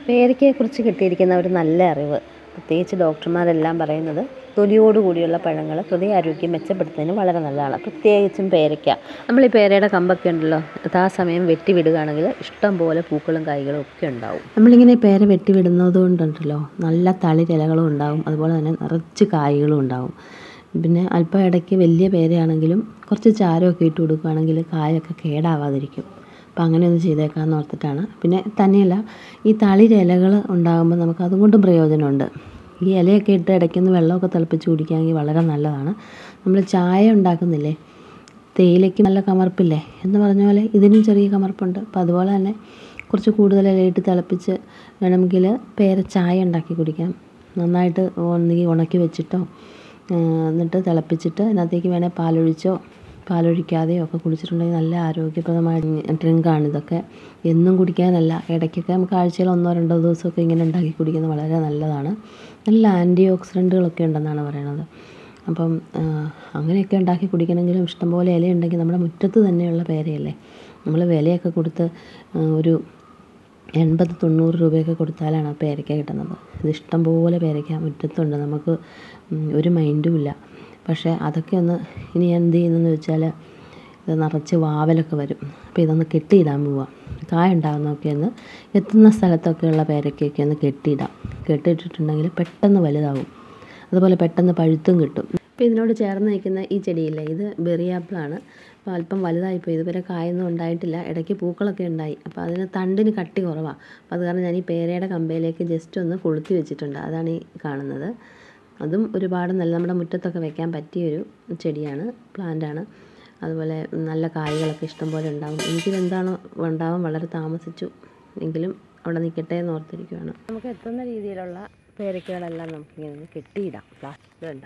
പേരയ്ക്കയെക്കുറിച്ച് കിട്ടിയിരിക്കുന്ന ഒരു നല്ല അറിവ് പ്രത്യേകിച്ച് ഡോക്ടർമാരെല്ലാം പറയുന്നത് തൊലിയോടുകൂടിയുള്ള പഴങ്ങൾ ഹൃദയാരോഗ്യം മെച്ചപ്പെടുത്തുന്നതിന് വളരെ നല്ലതാണ് പ്രത്യേകിച്ചും പേരയ്ക്ക നമ്മൾ ഈ പേരയുടെ കമ്പൊക്കെ ഉണ്ടല്ലോ യഥാസമയം വെട്ടി വിടുകയാണെങ്കിൽ ഇഷ്ടം പോലെ പൂക്കളും കായ്കളും ഒക്കെ ഉണ്ടാവും നമ്മളിങ്ങനെ പേര വെട്ടി വിടുന്നത് കൊണ്ടുണ്ടല്ലോ നല്ല തളിരിലകളും ഉണ്ടാവും അതുപോലെ തന്നെ നിറച്ച് കായ്കളും ഉണ്ടാവും പിന്നെ അല്പം ഇടയ്ക്ക് വലിയ പേരയാണെങ്കിലും കുറച്ച് ചാരമൊക്കെ ഇട്ട് കൊടുക്കുകയാണെങ്കിൽ കായൊക്കെ കേടാവാതിരിക്കും അപ്പോൾ അങ്ങനെ ഒന്ന് ചെയ്തേക്കാമെന്ന് ഓർത്തിട്ടാണ് പിന്നെ തന്നെയല്ല ഈ തളിരിലകൾ ഉണ്ടാകുമ്പോൾ നമുക്ക് അതും കൊണ്ടും പ്രയോജനമുണ്ട് ഈ ഇലയൊക്കെ ഇട്ട് ഇടയ്ക്കൊന്ന് വെള്ളമൊക്കെ തിളപ്പിച്ച് കുടിക്കുകയാണെങ്കിൽ വളരെ നല്ലതാണ് നമ്മൾ ചായ ഉണ്ടാക്കുന്നില്ലേ തേയിലയ്ക്ക് നല്ല കമർപ്പില്ലേ എന്ന് പറഞ്ഞ പോലെ ഇതിനും ചെറിയ കമർപ്പുണ്ട് അപ്പോൾ അതുപോലെ തന്നെ കുറച്ച് കൂടുതൽ ഇലയിട്ട് തിളപ്പിച്ച് വേണമെങ്കിൽ പേര ചായ ഉണ്ടാക്കി കുടിക്കാം നന്നായിട്ട് ഒന്നുകിൽ ഉണക്കി വെച്ചിട്ടോ എന്നിട്ട് തിളപ്പിച്ചിട്ട് അതിനകത്തേക്ക് വേണേൽ പാലൊഴിച്ചോ പാലൊഴിക്കാതെയോ ഒക്കെ കുടിച്ചിട്ടുണ്ടെങ്കിൽ നല്ല ആരോഗ്യപ്രദമായ ഡ്രിങ്കാണ് ഇതൊക്കെ എന്നും കുടിക്കാനല്ല ഇടയ്ക്കൊക്കെ നമുക്ക് ആഴ്ചയിൽ ഒന്നോ രണ്ടോ ദിവസമൊക്കെ ഇങ്ങനെ ഉണ്ടാക്കി കുടിക്കുന്നത് വളരെ നല്ലതാണ് നല്ല ആൻറ്റി ഓക്സിഡൻറ്റുകളൊക്കെ ഉണ്ടെന്നാണ് പറയണത് അപ്പം അങ്ങനെയൊക്കെ ഉണ്ടാക്കി കുടിക്കണമെങ്കിലും ഇഷ്ടംപോലെ ഇലയുണ്ടെങ്കിൽ നമ്മുടെ മുറ്റത്ത് തന്നെയുള്ള പേരയല്ലേ നമ്മൾ വിലയൊക്കെ കൊടുത്ത് ഒരു എൺപത് തൊണ്ണൂറ് രൂപയൊക്കെ കൊടുത്താലാണ് ആ പേരയ്ക്ക കിട്ടുന്നത് ഇത് ഇഷ്ടംപോലെ പേരയ്ക്ക മുറ്റത്തുണ്ട് നമുക്ക് ഒരു മൈൻഡും ഇല്ല പക്ഷേ അതൊക്കെ ഒന്ന് ഇനി എന്ത് ചെയ്യുന്നതെന്ന് വെച്ചാൽ ഇത് നിറച്ച് വാവലൊക്കെ വരും അപ്പോൾ ഇതൊന്ന് കെട്ടിയിടാൻ പോവാം കായ ഉണ്ടാകുന്നതൊക്കെ ഒന്ന് എത്തുന്ന സ്ഥലത്തൊക്കെയുള്ള പേരയ്ക്കൊക്കെ ഒന്ന് കെട്ടിയിടാം കെട്ടിയിട്ടിട്ടുണ്ടെങ്കിൽ പെട്ടെന്ന് വലുതാവും അതുപോലെ പെട്ടെന്ന് പഴുത്തും കിട്ടും അപ്പോൾ ഇതിനോട് ചേർന്ന് നിൽക്കുന്ന ഈ ചെടിയില്ലേ ഇത് ബെറിയാപ്പിളാണ് അപ്പോൾ അല്പം വലുതായിപ്പോയി ഇതുവരെ കായൊന്നും ഉണ്ടായിട്ടില്ല ഇടയ്ക്ക് പൂക്കളൊക്കെ ഉണ്ടായി അപ്പോൾ അതിന് തണ്ടിന് കട്ടി കുറവാണ് അപ്പോൾ അത് കാരണം ഞാൻ ഈ പേരയുടെ കമ്പയിലേക്ക് ജസ്റ്റ് ഒന്ന് കൊളുത്തി വെച്ചിട്ടുണ്ട് അതാണ് ഈ കാണുന്നത് അതും ഒരുപാട് നല്ല നമ്മുടെ മുറ്റത്തൊക്കെ വെക്കാൻ പറ്റിയൊരു ചെടിയാണ് പ്ലാന്റാണ് അതുപോലെ നല്ല കായ്കളൊക്കെ ഇഷ്ടംപോലെ ഉണ്ടാകും എനിക്കിതെന്താണോ ഉണ്ടാവാൻ വളരെ താമസിച്ചു എങ്കിലും അവിടെ നിൽക്കട്ടെ എന്ന് ഓർത്തിരിക്കുകയാണ് നമുക്ക് എത്തുന്ന രീതിയിലുള്ള പേരയ്ക്കകളെല്ലാം നമുക്കിങ്ങനെ കെട്ടിയിടാം പ്ലാസ്റ്റിക് വേണ്ട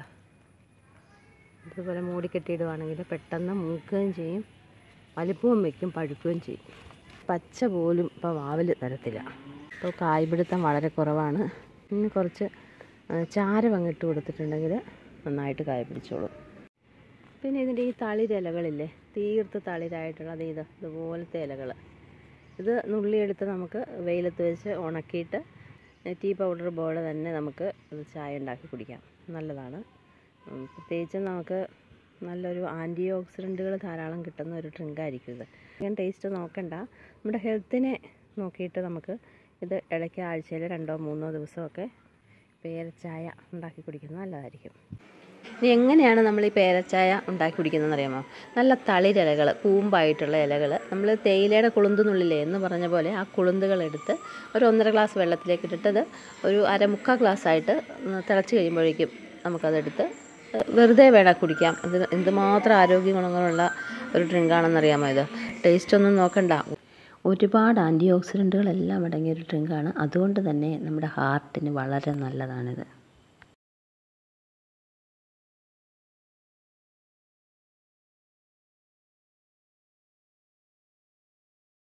ഇതുപോലെ മൂടി കെട്ടിയിടുവാണെങ്കിൽ പെട്ടെന്ന് മൂക്കുകയും ചെയ്യും വലിപ്പവും വയ്ക്കും പഴുക്കുകയും ചെയ്യും പച്ച പോലും ഇപ്പോൾ വാവൽ തരത്തില്ല ഇപ്പോൾ കായ്പിടുത്തം വളരെ കുറവാണ് ഇനി കുറച്ച് ചാരം അങ്ങിട്ട് കൊടുത്തിട്ടുണ്ടെങ്കിൽ നന്നായിട്ട് കായ പിടിച്ചോളും പിന്നെ ഇതിൻ്റെ ഈ തളിരിലകളില്ലേ തീർത്ത് തളിരായിട്ടുള്ളത് ഇത് ഇതുപോലത്തെ ഇലകൾ ഇത് നുള്ളിയെടുത്ത് നമുക്ക് വെയിലത്ത് വെച്ച് ഉണക്കിയിട്ട് ടീ പൗഡർ പോലെ തന്നെ നമുക്ക് ഇത് ചായ ഉണ്ടാക്കി കുടിക്കാം നല്ലതാണ് പ്രത്യേകിച്ച് നമുക്ക് നല്ലൊരു ആൻറ്റി ഓക്സിഡൻറ്റുകൾ ധാരാളം കിട്ടുന്ന ഒരു ഡ്രിങ്കായിരിക്കും ഇത് ഞാൻ ടേസ്റ്റ് നോക്കണ്ട നമ്മുടെ ഹെൽത്തിനെ നോക്കിയിട്ട് നമുക്ക് ഇത് ഇടയ്ക്ക് ആഴ്ചയിൽ രണ്ടോ മൂന്നോ ദിവസമൊക്കെ പേരച്ചായ ഉണ്ടാക്കി കുടിക്കുന്നത് നല്ലതായിരിക്കും ഇനി എങ്ങനെയാണ് നമ്മൾ ഈ പേരച്ചായ ഉണ്ടാക്കി കുടിക്കുന്നതെന്ന് അറിയാമോ നല്ല തളിരിലകൾ കൂമ്പായിട്ടുള്ള ഇലകൾ നമ്മൾ തേയിലയുടെ കുളുന്തുന്നുള്ളിലേ എന്ന് പറഞ്ഞ പോലെ ആ കുളുന്തുകൾ എടുത്ത് ഒരു ഒന്നര ഗ്ലാസ് വെള്ളത്തിലേക്ക് ഇട്ടിട്ടത് ഒരു അരമുക്കാൽ ഗ്ലാസ് ആയിട്ട് തിളച്ച് കഴിയുമ്പോഴേക്കും നമുക്കതെടുത്ത് വെറുതെ വേണം കുടിക്കാം ഇത് എന്തുമാത്രം ആരോഗ്യ ഗുണങ്ങളുള്ള ഒരു ഡ്രിങ്കാണെന്നറിയാമോ ഇത് ടേസ്റ്റ് ഒന്നും നോക്കണ്ട ഒരുപാട് ആൻറ്റി ഓക്സിഡൻറ്റുകളെല്ലാം അടങ്ങിയ ഒരു ഡ്രിങ്കാണ് അതുകൊണ്ട് തന്നെ നമ്മുടെ ഹാർട്ടിന് വളരെ നല്ലതാണിത്